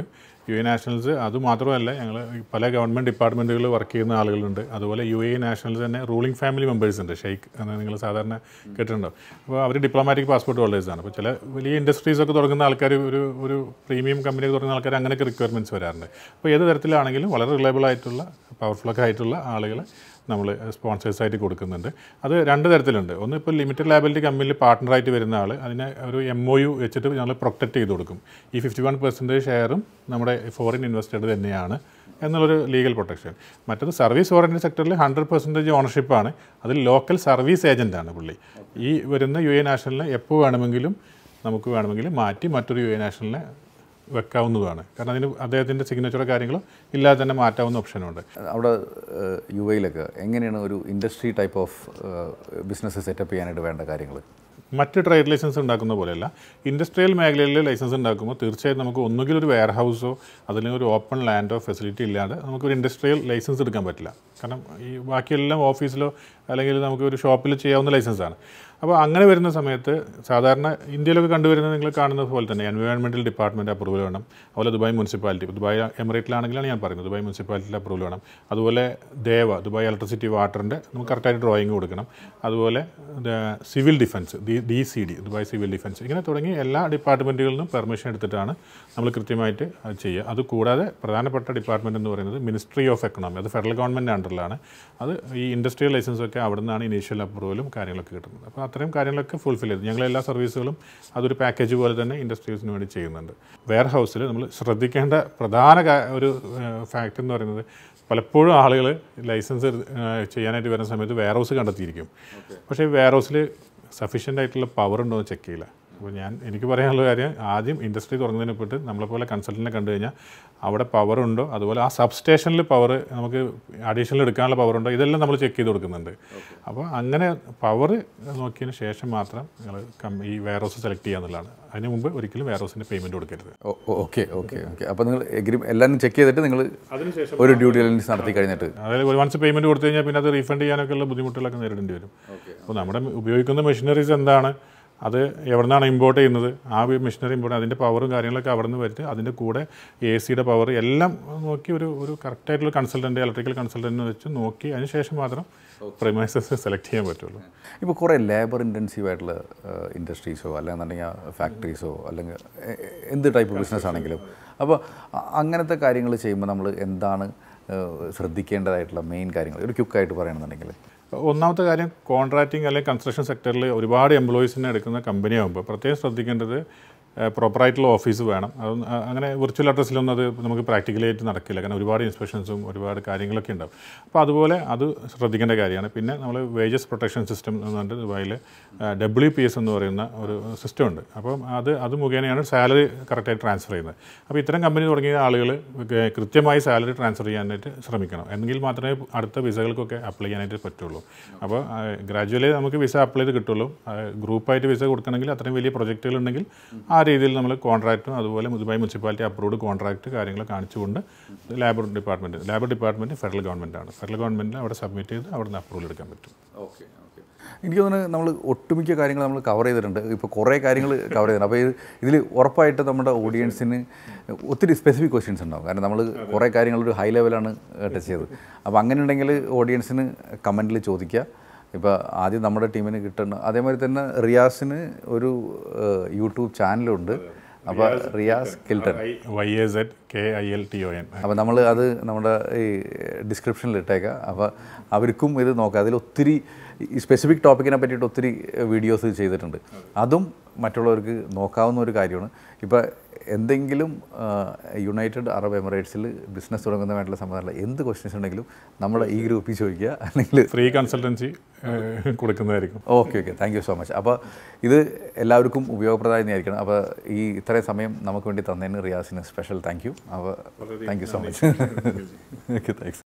യു എ നാഷണൽസ് അത് മാത്രമല്ല ഞങ്ങൾ പല ഗവൺമെൻറ് ഡിപ്പാർട്ട്മെൻറ്റുകളിൽ വർക്ക് ചെയ്യുന്ന ആളുകളുണ്ട് അതുപോലെ യു എ നാഷണൽസ് തന്നെ റൂളിംഗ് ഫാമിലി മെമ്പേഴ്സ് ഉണ്ട് ഷെയ്ഖ് എന്ന് നിങ്ങൾ സാധാരണ കേട്ടിട്ടുണ്ടോ അപ്പോൾ അവർ ഡിപ്ലോമാറ്റിക് പാസ്പോർട്ട് ഹോൾഡേഴ്സാണ് അപ്പോൾ ചില വലിയ ഇൻഡസ്ട്രീസ് ഒക്കെ തുടങ്ങുന്ന ആൾക്കാർ ഒരു ഒരു പ്രീമിയം കമ്പനി തുടങ്ങുന്ന ആൾക്കാർ അങ്ങനെയൊക്കെ റിക്വയർമെൻറ്റ്സ് വരാറുണ്ട് അപ്പോൾ ഏത് തരത്തിലാണെങ്കിലും വളരെ റിലയബിൾ ആയിട്ടുള്ള പവർഫുൾ ഒക്കെ ആയിട്ടുള്ള ആളുകളെ നമ്മൾ സ്പോൺസേഴ്സായിട്ട് കൊടുക്കുന്നുണ്ട് അത് രണ്ട് തരത്തിലുണ്ട് ഒന്ന് ഇപ്പോൾ ലിമിറ്റഡ് ലയബിലിറ്റി കമ്പനിയിൽ പാർട്ട്ണറായിട്ട് വരുന്ന ആൾ അതിനെ ഒരു എം ഒ യു വെച്ചിട്ട് ഞങ്ങൾ പ്രൊട്ടക്റ്റ് ചെയ്ത് കൊടുക്കും ഈ ഫിഫ്റ്റി വൺ പെർസെൻറ്റേജ് ഷെയറും നമ്മുടെ ഫോറിൻ ഇൻവെസ്റ്റഡ് തന്നെയാണ് എന്നുള്ളൊരു ലീഗൽ പ്രൊട്ടക്ഷൻ മറ്റത് സർവീസ് ഓറിയൻറ്റഡ് സെക്ടറിൽ ഹൺഡ്രഡ് പെർസെൻറ്റേജ് ഓണർഷിപ്പാണ് അതിൽ ലോക്കൽ സർവീസ് ഏജൻറ്റാണ് പുള്ളി ഈ വരുന്ന യു എ നാഷണലിനെ എപ്പോൾ വേണമെങ്കിലും നമുക്ക് വേണമെങ്കിൽ മാറ്റി മറ്റൊരു യു എ നാഷണലിനെ വെക്കാവുന്നതാണ് കാരണം അതിന് അദ്ദേഹത്തിൻ്റെ സിഗ്നേച്ചറോ കാര്യങ്ങളോ ഇല്ലാതെ തന്നെ മാറ്റാവുന്ന ഓപ്ഷനുണ്ട് അവിടെ യു എയിലൊക്കെ എങ്ങനെയാണ് ഒരു industry type of business setup ചെയ്യാനായിട്ട് വേണ്ട കാര്യങ്ങൾ മറ്റ് ട്രേഡ് ലൈസൻസ് ഉണ്ടാക്കുന്ന പോലെയല്ല ഇൻഡസ്ട്രിയൽ മേഖലയിൽ ലൈസൻസ് ഉണ്ടാക്കുമ്പോൾ തീർച്ചയായും നമുക്ക് ഒന്നുകിൽ ഒരു വെയർ ഹൗസോ അതില്ലെങ്കിൽ ഒരു ഓപ്പൺ ലാൻഡോ ഫെസിലിറ്റി ഇല്ലാതെ നമുക്കൊരു ഇൻഡസ്ട്രിയൽ ലൈസൻസ് എടുക്കാൻ പറ്റില്ല കാരണം ഈ ബാക്കിയെല്ലാം ഓഫീസിലോ അല്ലെങ്കിൽ നമുക്ക് ഒരു ഷോപ്പിൽ ചെയ്യാവുന്ന ലൈസൻസാണ് അപ്പോൾ അങ്ങനെ വരുന്ന സമയത്ത് സാധാരണ ഇന്ത്യയിലൊക്കെ കണ്ടുവരുന്നത് നിങ്ങൾ കാണുന്നത് പോലെ തന്നെ എൻവയോൺമെൻറ്റൽ ഡിപ്പാർട്ട്മെൻറ്റ് അപ്രൂവൽ വേണം അതുപോലെ ദുബായ് മുനിസിപ്പാലിറ്റി ദുബായ് എമിറേറ്റിലാണെങ്കിലാണ് ഞാൻ പറയുന്നത് ദുബായ് മുനിസിപ്പാലിറ്റിയിൽ അപ്രൂവൽ വേണം അതുപോലെ ദേവ ദുബായ് ഇലക്ട്രിസിറ്റി വാട്ടറിൻ്റെ നമുക്ക് കറക്റ്റായിട്ട് ഡ്രോയിങ് കൊടുക്കണം അതുപോലെ civil defence D D C D Dubai civil defence ഇങ്ങനെ തുടങ്ങി എല്ലാ ഡിപ്പാർട്ട്മെൻറ്റുകളിൽ നിന്നും പെർമിഷൻ എടുത്തിട്ടാണ് നമ്മൾ കൃത്യമായിട്ട് അത് ചെയ്യുക അത് കൂടാതെ പ്രധാനപ്പെട്ട ഡിപ്പാർട്ട്മെൻറ്റ് എന്ന് പറയുന്നത് മിനിസ്ട്രി ഓഫ് എക്കണോമി അത് ഫെഡറൽ ഗവൺമെൻറ് അണ്ടറിലാണ് അത് ഈ ഇൻഡസ്ട്രിയൽ ലൈസൻസൊക്കെ അവിടെ നിന്നാണ് ഇനീഷ്യൽ അപ്രൂവലും കാര്യങ്ങളൊക്കെ കിട്ടുന്നത് അപ്പോൾ അത്രയും കാര്യങ്ങളൊക്കെ ഫുൾഫിൽ ചെയ്ത് ഞങ്ങൾ എല്ലാ സർവീസുകളും അതൊരു പാക്കേജ് പോലെ തന്നെ ഇൻഡസ്ട്രീസിന് വേണ്ടി ചെയ്യുന്നുണ്ട് വെയർ ഹൗസിൽ നമ്മൾ ശ്രദ്ധിക്കേണ്ട പ്രധാന കാ- ഒരു ഫാക്റ്റ് എന്ന് പറയുന്നത് പലപ്പോഴും ആളുകൾ ലൈസൻസ് ചെയ്യാനായിട്ട് വരുന്ന സമയത്ത് വെയർ ഹൗസ് കണ്ടെത്തിയിരിക്കും പക്ഷേ വെയർ ഹൗസിൽ സഫീഷ്യൻ്റ് ആയിട്ടുള്ള പവർ ഉണ്ടോ എന്ന് ചെക്ക് ചെയ്യില്ല അപ്പോൾ ഞാൻ എനിക്ക് പറയാനുള്ള കാര്യം ആദ്യം ഇൻഡസ്ട്രി തുറന്നതിനെ പെട്ട് നമ്മളെപ്പോലെ കൺസൾട്ടൻറ്റിനെ കണ്ടു കഴിഞ്ഞാൽ അവിടെ പവർ ഉണ്ടോ അതുപോലെ ആ സബ്സ്റ്റേഷനിൽ പവർ നമുക്ക് അഡീഷണൽ എടുക്കാനുള്ള പവർ ഉണ്ടോ ഇതെല്ലാം നമ്മൾ ചെക്ക് ചെയ്ത് കൊടുക്കുന്നുണ്ട് അപ്പോൾ അങ്ങനെ പവർ നോക്കിയതിന് ശേഷം മാത്രം നിങ്ങൾ ഈ വെയർ ഹൗസ് സെലക്ട് ചെയ്യുക എന്നുള്ളതാണ് അതിന് മുമ്പ് ഒരിക്കലും വെയർ ഹൗസിന് പേയ്മെൻറ്റ് കൊടുക്കരുത് ഓക്കെ ഓക്കെ ഓക്കെ അപ്പോൾ നിങ്ങൾ എഗ്രി എല്ലാം ചെക്ക് ചെയ്തിട്ട് നിങ്ങൾ അതിനുശേഷം ഒരു ഡ്യൂ ഡിലിജൻസ് നടത്തി കഴിഞ്ഞിട്ട് അതായത് ഒരു വൺസ് പേയ്മെൻറ്റ് കൊടുത്തു കഴിഞ്ഞാൽ പിന്നെ അത് റീഫണ്ട് ചെയ്യാനൊക്കെ ഉള്ള ബുദ്ധിമുട്ടുകളൊക്കെ നേരിടേണ്ടി വരും അപ്പോൾ നമ്മുടെ ഉപയോഗിക്കുന്ന മെഷീനറീസ് എന്താണ് അത് എവിടെ നിന്നാണ് ഇമ്പോർട്ട് ചെയ്യുന്നത് ആ മെഷീനറി ഇമ്പോർട്ട് അതിൻ്റെ പവറും കാര്യങ്ങളൊക്കെ അവിടെ നിന്ന് വരുത്തി അതിൻ്റെ കൂടെ എ സിയുടെ പവർ എല്ലാം നോക്കി ഒരു ഒരു കറക്റ്റായിട്ടുള്ള കൺസൾട്ടൻറ്റ് ഇലക്ട്രിക്കൽ കൺസൾട്ടൻറ്റിനെ വെച്ച് നോക്കി അതിന് ശേഷം മാത്രം പ്രൈമൈസസ് സെലക്ട് ചെയ്യാൻ പറ്റുള്ളൂ ഇപ്പോൾ കുറേ ലേബർ ഇൻറ്റൻസീവ് ആയിട്ടുള്ള ഇൻഡസ്ട്രീസോ അല്ലെന്നുണ്ടെങ്കിൽ ഫാക്ടറീസോ അല്ലെങ്കിൽ എ- എ- എന്ത് ടൈപ്പ് ബിസിനസ് ആണെങ്കിലും അപ്പോൾ അ- അങ്ങനത്തെ കാര്യങ്ങൾ ചെയ്യുമ്പോൾ നമ്മൾ എന്താണ് ഏഹ്, ശ്രദ്ധിക്കേണ്ടതായിട്ടുള്ള മെയിൻ കാര്യങ്ങൾ ഒരു ക്യുക്കായിട്ട് പറയണമെന്നുണ്ടെങ്കിൽ ഒന്നാമത്തെ കാര്യം കോൺട്രാക്റ്റിംഗ് അല്ലെങ്കിൽ കൺസ്ട്രക്ഷൻ സെക്ടറിൽ ഒരുപാട് എംപ്ലോയീസിനെ എടുക്കുന്ന കമ്പനി ആകുമ്പോൾ പ്രത്യേകം ശ്രദ്ധിക്കേണ്ടത് പ്രോപ്പറായിട്ടുള്ള ഓഫീസ് വേണം അത് അങ്ങനെ വിർച്വൽ അഡ്രസ്സിലൊന്നും അത് നമുക്ക് പ്രാക്ടിക്കലായിട്ട് നടക്കില്ല കാരണം ഒരുപാട് ഇൻസ്പെക്ഷൻസും ഒരുപാട് കാര്യങ്ങളൊക്കെ ഉണ്ടാവും അപ്പോൾ അതുപോലെ അത് ശ്രദ്ധിക്കേണ്ട കാര്യമാണ് പിന്നെ നമ്മൾ വേജസ് പ്രൊട്ടക്ഷൻ സിസ്റ്റം എന്ന് പറഞ്ഞിട്ട് ദുബായിൽ ഡബ്ല്യു പി എസ് എന്ന് പറയുന്ന ഒരു സിസ്റ്റം ഉണ്ട് അപ്പം അത് അത് മുഖേനയാണ് സാലറി കറക്റ്റായിട്ട് ട്രാൻസ്ഫർ ചെയ്യുന്നത് അപ്പോൾ ഇത്തരം കമ്പനി തുടങ്ങിയ ആളുകൾ കൃത്യമായി സാലറി ട്രാൻസ്ഫർ ചെയ്യാനായിട്ട് ശ്രമിക്കണം എങ്കിൽ മാത്രമേ അടുത്ത വിസകൾക്കൊക്കെ അപ്ലൈ ചെയ്യാനായിട്ട് പറ്റുള്ളൂ അപ്പോൾ ഗ്രാജുവലി നമുക്ക് വിസ അപ്ലൈ ചെയ്ത് കിട്ടുള്ളൂ ഗ്രൂപ്പായിട്ട് വിസ കൊടുക്കണമെങ്കിൽ അത്രയും വലിയ പ്രൊജക്റ്റുകൾ ഉണ്ടെങ്കിൽ ആ രീതിയിൽ നമ്മൾ കോൺട്രാക്റ്റും അതുപോലെ ദുബായ് മുനിസിപ്പാലിറ്റി അപ്രൂവ്ഡ് കോൺട്രാക്റ്റ് കാര്യങ്ങൾ കാണിച്ചുകൊണ്ട് labour department labour department federal ഗവൺമെൻറ്റാണ് ഫെഡറൽ ഗവൺമെൻറ്റിൽ അവിടെ സബ്മിറ്റ് ചെയ്ത് അവിടെ നിന്ന് അപ്രൂവൽ എടുക്കാൻ പറ്റും ഓക്കെ ഓക്കെ എനിക്ക് തോന്നുന്നു നമ്മൾ ഒട്ടുമിക്ക കാര്യങ്ങൾ നമ്മൾ കവർ ചെയ്തിട്ടുണ്ട് ഇപ്പോൾ കുറേ കാര്യങ്ങൾ കവർ ചെയ്തിട്ടുണ്ട് അപ്പോൾ ഇത് ഇതിൽ ഉറപ്പായിട്ട് നമ്മുടെ ഓഡിയൻസിന് ഒത്തിരി സ്പെസിഫിക് ക്വസ്റ്റ്യൻസ് ഉണ്ടാവും കാരണം നമ്മൾ കുറേ കാര്യങ്ങൾ ഒരു ഹൈ ലെവലാണ് ടച്ച് ചെയ്തത് അപ്പോൾ അങ്ങനെ ഉണ്ടെങ്കിൽ ഓഡിയൻസിന് കമൻറ്റിൽ ചോദിക്കുക ഇപ്പോൾ ആദ്യം നമ്മുടെ ടീമിന് കിട്ടുന്ന അതേമാതിരി തന്നെ റിയാസിന് ഒരു ഏഹ്, യൂട്യൂബ് ചാനലുണ്ട് അപ്പോൾ Riyaz Kilton Y A Z K I L T O N അപ്പോൾ നമ്മൾ അത് നമ്മുടെ ഈ ഡിസ്ക്രിപ്ഷനിൽ ഇട്ടേക്കാം അപ്പോൾ അവർക്കും ഇത് നോക്കാം അതിൽ ഒത്തിരി ഈ സ്പെസിഫിക് ടോപ്പിക്കിനെ പറ്റിയിട്ട് ഒത്തിരി വീഡിയോസ് ചെയ്തിട്ടുണ്ട് അതും മറ്റുള്ളവർക്ക് നോക്കാവുന്ന ഒരു കാര്യമാണ് ഇപ്പോൾ എന്തെങ്കിലും യുണൈറ്റഡ് അറബ് എമിറേറ്റ്സിൽ ബിസിനസ് തുടങ്ങുന്നതായിട്ടുള്ള സംബന്ധമുള്ള എന്ത് ക്വസ്റ്റ്യൻസ് ഉണ്ടെങ്കിലും നമ്മൾ ഈ ഗ്രൂപ്പിൽ ചോദിക്കുക അല്ലെങ്കിൽ ഫ്രീ കൺസൾട്ടൻസി കൊടുക്കുന്നതായിരിക്കും okay okay thank you so much അപ്പോൾ ഇത് എല്ലാവർക്കും ഉപയോഗപ്രദമായി തന്നെയായിരിക്കണം അപ്പോൾ ഈ ഇത്രയും സമയം നമുക്ക് വേണ്ടി തന്നതിന് റിയാസിന് സ്പെഷ്യൽ താങ്ക് യു അപ്പോൾ thank you so much okay thanks